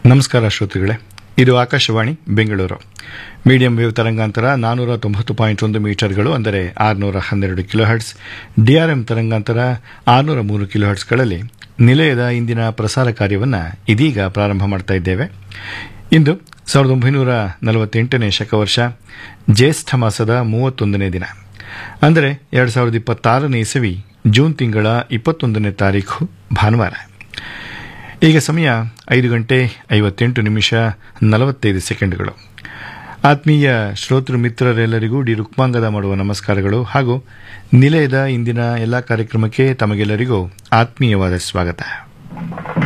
ನಮಸ್ಕಾರ ಶ್ರೋತೃಗಳೇ ಇದು ಆಕಾಶವಾಣಿ ಬೆಂಗಳೂರು ಮೀಡಿಯಂ ವೇವ್ ತರಂಗಾಂತರ ನಾನ್ನೂರ ತೊಂಬತ್ತು ಪಾಯಿಂಟ್ ಒಂದು ಮೀಟರ್ಗಳು ಅಂದರೆ ಆರುನೂರ ಹನ್ನೆರಡು ಕಿಲೋಹರ್ಟ್ಸ್ ಡಿಆರ್ಎಂ ತರಂಗಾಂತರ ಆರುನೂರ ಮೂರು ಕಿಲೋಹರ್ಟ್ಸ್ಗಳಲ್ಲಿ ನಿಲಯದ ಇಂದಿನ ಪ್ರಸಾರ ಕಾರ್ಯವನ್ನು ಇದೀಗ ಪ್ರಾರಂಭ ಮಾಡ್ತಾ ಇದ್ದೇವೆ ಇಂದು ಸಾವಿರದ ಒಂಬೈನೂರ ನಲವತ್ತೆಂಟನೇ ಶಕವರ್ಷ ಜ್ಯೇಷ್ಠ ಮಾಸದ ಮೂವತ್ತೊಂದನೇ ದಿನ ಅಂದರೆ ಎರಡು ಸಾವಿರದ ಇಪ್ಪತ್ತಾರನೇ ಇಸವಿ ಜೂನ್ ತಿಂಗಳ ಇಪ್ಪತ್ತೊಂದನೇ ತಾರೀಖು ಭಾನುವಾರ ಈಗ ಸಮಯ ಐದು ಗಂಟೆ ಐವತ್ತೆಂಟು ನಿಮಿಷ ನಲವತ್ತೈದು ಸೆಕೆಂಡ್ಗಳು ಆತ್ಮೀಯ ಶ್ರೋತೃ ಮಿತ್ರರೆಲ್ಲರಿಗೂ ಡಿ ರುಕ್ಮಾಂಗದ ಮಾಡುವ ನಮಸ್ಕಾರಗಳು ಹಾಗೂ ನಿಲಯದ ಇಂದಿನ ಎಲ್ಲ ಕಾರ್ಯಕ್ರಮಕ್ಕೆ ತಮಗೆಲ್ಲರಿಗೂ ಆತ್ಮೀಯವಾದ ಸ್ವಾಗತ